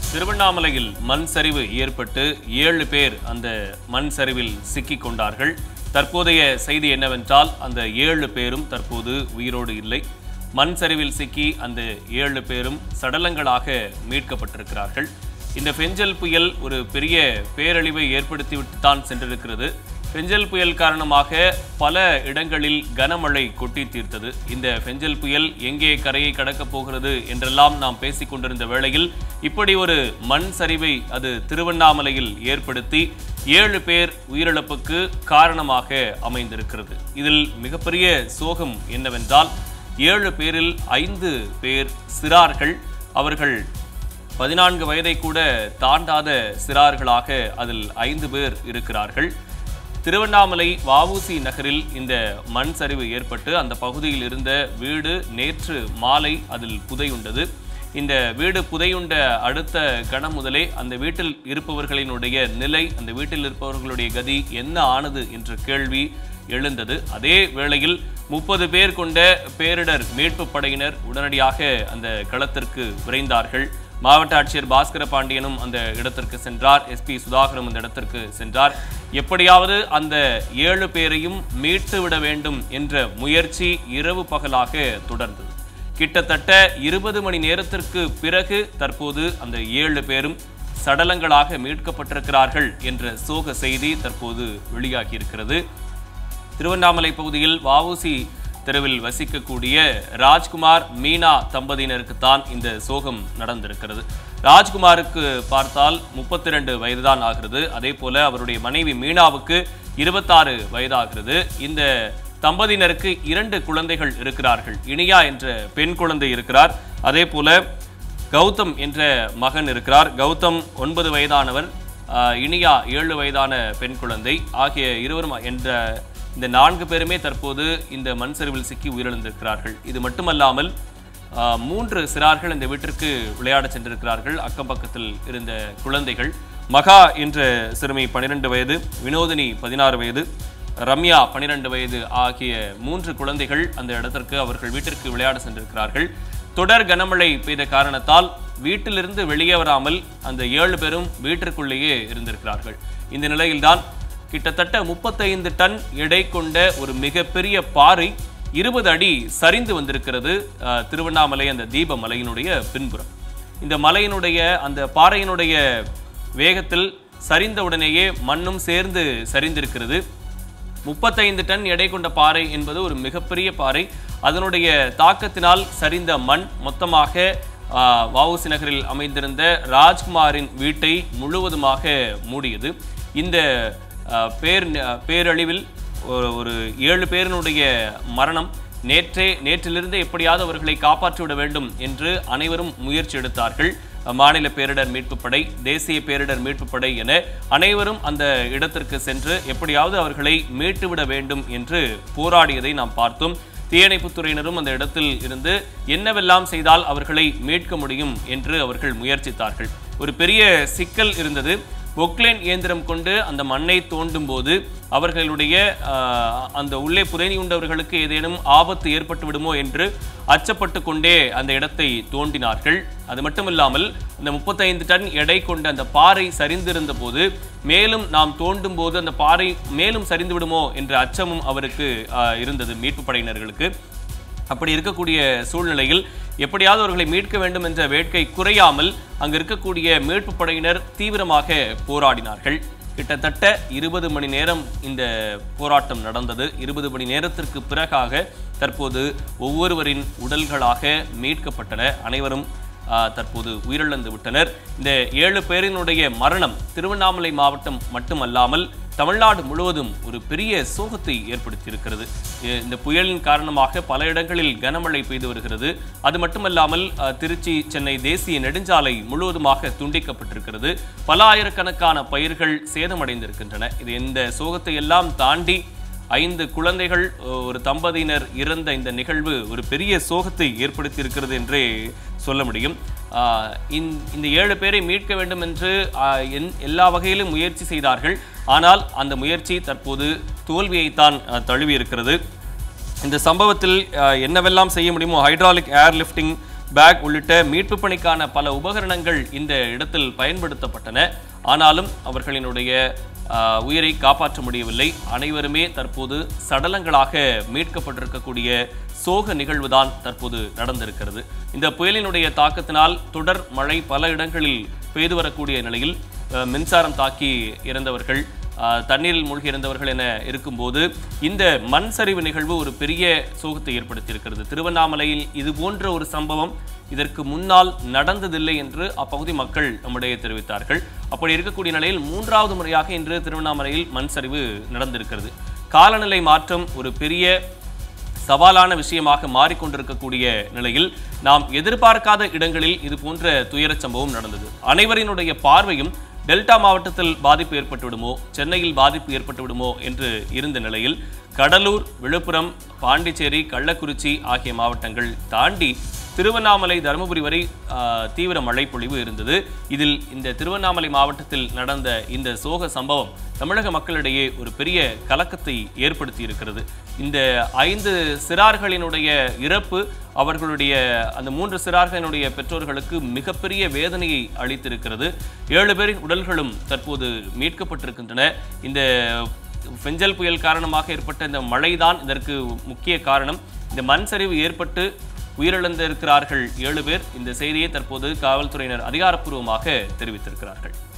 திருவண்ணாமலையில் மண் சரிவு ஏற்பட்டு ஏழு பேர் அந்த மண் சரிவில் சிக்கிக் கொண்டார்கள் தற்போதைய செய்தி என்னவென்றால் அந்த ஏழு பேரும் தற்போது உயிரோடு இல்லை மண் சரிவில் சிக்கி அந்த ஏழு பேரும் சடலங்களாக மீட்கப்பட்டிருக்கிறார்கள் இந்த பெஞ்சல் புயல் ஒரு பெரிய பேரழிவை ஏற்படுத்திவிட்டு தான் சென்றிருக்கிறது பெஞ்சல் புயல் காரணமாக பல இடங்களில் கனமழை கொட்டி தீர்த்தது இந்த பெஞ்சல் புயல் எங்கே கரையை கடக்கப் போகிறது என்றெல்லாம் நாம் பேசிக் கொண்டிருந்த வேளையில் இப்படி ஒரு மண் சரிவை அது திருவண்ணாமலையில் ஏற்படுத்தி ஏழு பேர் உயிரிழப்புக்கு காரணமாக அமைந்திருக்கிறது இதில் மிகப்பெரிய சோகம் என்னவென்றால் ஏழு பேரில் ஐந்து பேர் சிறார்கள் அவர்கள் பதினான்கு வயதை கூட தாண்டாத சிறார்களாக அதில் ஐந்து பேர் இருக்கிறார்கள் திருவண்ணாமலை வஉசி நகரில் இந்த மண் சரிவு ஏற்பட்டு அந்த பகுதியில் இருந்த வீடு நேற்று மாலை அதில் புதையுண்டது இந்த வீடு புதையுண்ட அடுத்த கணம் முதலே அந்த வீட்டில் இருப்பவர்களினுடைய நிலை அந்த வீட்டில் இருப்பவர்களுடைய கதி என்ன ஆனது என்ற கேள்வி எழுந்தது அதே வேளையில் முப்பது பேர் கொண்ட பேரிடர் மீட்பு படையினர் உடனடியாக அந்த களத்திற்கு விரைந்தார்கள் மாவட்ட ஆட்சியர் பாஸ்கர பாண்டியனும் அந்த இடத்திற்கு சென்றார் எஸ்பி சுதாகரும் அந்த இடத்திற்கு சென்றார் எப்படியாவது அந்த ஏழு பேரையும் மீட்டு விட வேண்டும் என்ற முயற்சி இரவு பகலாக தொடர்ந்தது கிட்டத்தட்ட இருபது மணி நேரத்திற்கு பிறகு தற்போது அந்த ஏழு பேரும் சடலங்களாக மீட்கப்பட்டிருக்கிறார்கள் என்ற சோக செய்தி தற்போது வெளியாகி இருக்கிறது திருவண்ணாமலை பகுதியில் வஉசி தெருவில் வசிக்கக்கூடிய ராஜ்குமார் மீனா தம்பதியினருக்குத்தான் இந்த சோகம் நடந்திருக்கிறது ராஜ்குமாருக்கு பார்த்தால் முப்பத்தி ரெண்டு வயதுதான் ஆகிறது அதே போல அவருடைய மனைவி மீனாவுக்கு இருபத்தாறு வயதாகிறது இந்த தம்பதியினருக்கு இரண்டு குழந்தைகள் இருக்கிறார்கள் இனியா என்ற பெண் குழந்தை இருக்கிறார் அதே போல கௌதம் என்ற மகன் இருக்கிறார் கௌதம் ஒன்பது வயதானவர் ஆஹ், இனியா ஏழு வயதான பெண் குழந்தை ஆகிய இருவரும் என்ற இந்த நான்கு பேருமே தற்போது இந்த மண் சரிவில் சிக்கி உயிரிழந்திருக்கிறார்கள் இது மட்டுமல்லாமல் ஆஹ், மூன்று சிறார்கள் இந்த வீட்டிற்கு விளையாடச் சென்றிருக்கிறார்கள் அக்கம் பக்கத்தில் இருந்த குழந்தைகள் மகா என்ற சிறுமி பன்னிரெண்டு வயது வினோதினி பதினாறு வயது ரம்யா பன்னிரண்டு வயது ஆகிய மூன்று குழந்தைகள் அந்த இடத்திற்கு அவர்கள் வீட்டிற்கு விளையாட சென்றிருக்கிறார்கள் தொடர் கனமழை பெய்த காரணத்தால் வீட்டிலிருந்து வெளியே வராமல் அந்த ஏழு பேரும் வீட்டிற்குள்ளேயே இருந்திருக்கிறார்கள் இந்த நிலையில்தான் கிட்டத்தட்ட முப்பத்தைந்து டன் எடை கொண்ட ஒரு மிகப்பெரிய பாறை இருபது அடி சரிந்து வந்திருக்கிறது அஹ், திருவண்ணாமலை அந்த தீப மலையினுடைய பின்புறம் இந்த மலையினுடைய அந்த பாறையினுடைய வேகத்தில் சரிந்த உடனேயே மண்ணும் சேர்ந்து சரிந்திருக்கிறது முப்பத்தைந்து டன் எடை கொண்ட பாறை என்பது ஒரு மிகப்பெரிய பாறை அதனுடைய தாக்கத்தினால் சரிந்த மண் மொத்தமாக ஆ, வஉசி நகரில் அமைந்திருந்த ராஜ்குமாரின் வீட்டை முழுவதுமாக மூடியது இந்த ஆ, பேர் பேரழிவில் ஒரு ஒரு ஏழு பேரினுடைய மரணம் நேற்றே நேற்றிலிருந்து எப்படியாவது அவர்களை காப்பாற்றிவிட வேண்டும் என்று அனைவரும் முயற்சி எடுத்தார்கள் மாநில பேரிடர் மீட்புப் படை தேசிய பேரிடர் மீட்புப் படை என அனைவரும் அந்த இடத்திற்கு சென்று எப்படியாவது அவர்களை மீட்டுவிட வேண்டும் என்று போராடியதை நாம் பார்த்தோம் தீயணைப்புத்துறையினரும் அந்த இடத்தில் இருந்து என்னவெல்லாம் செய்தால் அவர்களை மீட்க முடியும் என்று அவர்கள் முயற்சித்தார்கள் ஒரு பெரிய சிக்கல் இருந்தது பொக்லைன் இயந்திரம் கொண்டு அந்த மண்ணை தோண்டும் போது அவர்களுடைய ஆஹ், அந்த உள்ளே புதையுண்டவர்களுக்கு ஏதேனும் ஆபத்து ஏற்பட்டு விடுமோ என்று அச்சப்பட்டு கொண்டே அந்த இடத்தை தோண்டினார்கள் அது மட்டுமில்லாமல் அந்த முப்பத்தைந்து டன் எடை கொண்ட அந்த பாறை சரிந்திருந்த போது மேலும் நாம் தோண்டும் போது அந்த பாறை மேலும் சரிந்து விடுமோ என்ற அச்சமும் அவருக்கு ஆஹ், இருந்தது மீட்பு படையினர்களுக்கு அப்படி இருக்கக்கூடிய சூழ்நிலையில் எப்படியாவது அவர்களை மீட்க வேண்டும் என்ற வேட்கை குறையாமல் அங்கு இருக்கக்கூடிய மீட்பு படையினர் தீவிரமாக போராடினார்கள் கிட்டத்தட்ட இருபது மணி நேரம் இந்த போராட்டம் நடந்தது இருபது மணி நேரத்திற்கு பிறகாக தற்போது ஒவ்வொருவரின் உடல்களாக மீட்கப்பட்டன அனைவரும் ஆ, தற்போது உயிரிழந்து விட்டனர் இந்த ஏழு பேரினுடைய மரணம் திருவண்ணாமலை மாவட்டம் மட்டுமல்லாமல் தமிழ்நாடு முழுவதும் ஒரு பெரிய சோகத்தை ஏற்படுத்தியிருக்கிறது இ- இந்த புயலின் காரணமாக பல இடங்களில் கனமழை பெய்து வருகிறது அது மட்டுமல்லாமல் அ, திருச்சி சென்னை தேசிய நெடுஞ்சாலை முழுவதுமாக துண்டிக்கப்பட்டிருக்கிறது பல ஆயிரக்கணக்கான பயிர்கள் சேதமடைந்திருக்கின்றன இது இந்த சோகத்தை எல்லாம் தாண்டி ஐந்து குழந்தைகள் ஒரு தம்பதியினர் இறந்த இந்த நிகழ்வு ஒரு பெரிய சோகத்தை ஏற்படுத்தியிருக்கிறது என்றே சொல்ல முடியும் ஆஹ் இந்த- இந்த ஏழு பேரை மீட்க வேண்டும் என்று ஆஹ், என்- எல்லா வகையிலும் முயற்சி செய்தார்கள் ஆனால் அந்த முயற்சி தற்போது தோல்வியைத்தான் ஆஹ், தழுவி இருக்கிறது இந்த சம்பவத்தில் அஹ், என்னவெல்லாம் செய்ய முடியுமோ ஹைட்ராலிக் ஏர் லிஃப்டிங் பேக் உள்ளிட்ட மீட்பு பணிக்கான பல உபகரணங்கள் இந்த இடத்தில் பயன்படுத்தப்பட்டன ஆனாலும் அவர்களினுடைய ஆஹ், உயிரை காப்பாற்ற முடியவில்லை அனைவருமே தற்போது சடலங்களாக மீட்கப்பட்டிருக்கக்கூடிய சோக நிகழ்வுதான் தற்போது நடந்திருக்கிறது இந்த புயலினுடைய தாக்கத்தினால் தொடர் மழை பல இடங்களில் பெய்து வரக்கூடிய நிலையில் அஹ், மின்சாரம் தாக்கி இறந்தவர்கள் அஹ், தண்ணீரில் மூழ்கி இறந்தவர்கள் என இருக்கும்போது இந்த மண் சரிவு நிகழ்வு ஒரு பெரிய சோகத்தை ஏற்படுத்தியிருக்கிறது திருவண்ணாமலையில் இது போன்ற ஒரு சம்பவம் இதற்கு முன்னால் நடந்ததில்லை என்று அப்பகுதி மக்கள் நம்மிடையே தெரிவித்தார்கள் அப்படி இருக்கக்கூடிய நிலையில் மூன்றாவது முறையாக இன்று திருவண்ணாமலையில் மண் சரிவு நடந்திருக்கிறது காலநிலை மாற்றம் ஒரு பெரிய சவாலான விஷயமாக மாறிக்கொண்டிருக்கக்கூடிய நிலையில் நாம் எதிர்பார்க்காத இடங்களில் இது போன்ற துயரச் சம்பவம் நடந்தது அனைவரினுடைய பார்வையும் டெல்டா மாவட்டத்தில் பாதிப்பு ஏற்பட்டு விடுமோ சென்னையில் பாதிப்பு ஏற்பட்டு விடுமோ என்று இருந்த நிலையில் கடலூர் விழுப்புரம் பாண்டிச்சேரி கள்ளக்குறிச்சி ஆகிய மாவட்டங்கள் தாண்டி திருவண்ணாமலை தருமபுரி வரை ஆ, தீவிர மழைப்பொழிவு இருந்தது இதில் இந்த திருவண்ணாமலை மாவட்டத்தில் நடந்த இந்த சோக சம்பவம் தமிழக மக்களிடையே ஒரு பெரிய கலக்கத்தை ஏற்படுத்தி இருக்கிறது இந்த ஐந்து சிறார்களினுடைய இறப்பு அவர்களுடைய அந்த மூன்று சிறார்களினுடைய பெற்றோர்களுக்கு மிகப்பெரிய வேதனையை அளித்திருக்கிறது ஏழு பேரின் உடல்களும் தற்போது மீட்கப்பட்டிருக்கின்றன இந்த பெஞ்சல் புயல் காரணமாக ஏற்பட்ட இந்த மழைதான் இதற்கு முக்கிய காரணம் இந்த மண் சரிவு ஏற்பட்டு உயிரிழந்திருக்கிறார்கள் ஏழு பேர் இந்த செய்தியை தற்போது காவல்துறையினர் அதிகாரப்பூர்வமாக தெரிவித்திருக்கிறார்கள்